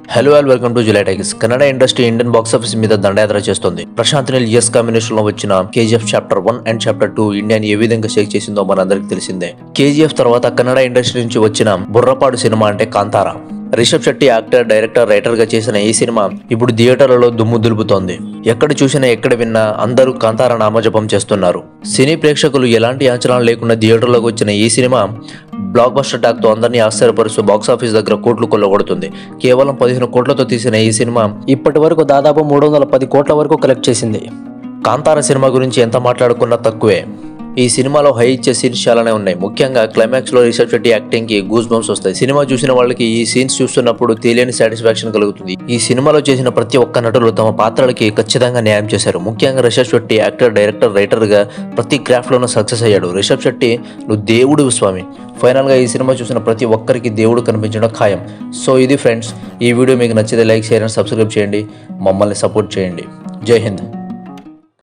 hello all welcome to July tigers Kannada industry Indian box office మీద దండయాత్ర చేస్తుంది ప్రశాంత్ నీల్ ఎస్ కాంబినేషన్ లో వచ్చిన KGF chapter one and chapter two ఇండియాని ఏ విధంగా షేక్ చేసిందో మనందరికి తెలిసిందే కేజీఎఫ్ తర్వాత కన్నడ ఇండస్ట్రీ నుంచి వచ్చిన బుర్రపాడు సినిమా అంటే Kantara Rishab Shetty actor director writer గా చేసిన ఈ సినిమా ఇప్పుడు థియేటర్లలో దుమ్ము దులుపుతోంది ఎక్కడ చూసినా ఎక్కడ విన్నా అందరూ కాంతార నామజపం చేస్తున్నారు సినీ ప్రేక్షకులు ఎలాంటి అంచనాలు లేకుండా థియేటర్లోకి వచ్చిన ఈ సినిమా బ్లాక్ బస్టర్ టాక్ తో అందరినీ ఆశ్చర్యపరుస్తూ బాక్స్ ఆఫీస్ దగ్గర కోట్లు కొల్లగొడుతుంది కేవలం పదిహేను కోట్లతో తీసిన ఈ సినిమా ఇప్పటి వరకు దాదాపు మూడు వందల పది కోట్ల వరకు కలెక్ట్ చేసింది కాంతార సినిమా గురించి ఎంత మాట్లాడుకున్నా తక్కువే ఈ సినిమాలో హై ఇచ్చే సీన్స్ చాలానే ఉన్నాయి ముఖ్యంగా క్లైమాక్స్ లో రిషబ్ శెట్టి యాక్టింగ్ కి గూస్ బంప్స్ వస్తాయి సినిమా చూసిన వాళ్ళకి ఈ సీన్స్ చూస్తున్నప్పుడు తెలియని సాటిస్ఫాక్షన్ కలుగుతుంది ఈ సినిమాలో చేసిన ప్రతి ఒక్క నటులు తమ పాత్రలకి ఖచ్చితంగా న్యాయం చేశారు ముఖ్యంగా Rishab Shetty actor director writer గా ప్రతి క్రాఫ్ట్ లోనూ సక్సెస్ అయ్యాడు రిషబ్ శెట్టి నువ్వు దేవుడు స్వామి ఫైనల్ గా ఈ సినిమా చూసిన ప్రతి ఒక్కరికి దేవుడు కనిపించడం ఖాయం సో ఇది ఫ్రెండ్స్ ఈ వీడియో మీకు నచ్చితే లైక్ షేర్ అండ్ సబ్స్క్రైబ్ చేయండి మమ్మల్ని సపోర్ట్ చేయండి జై హింద్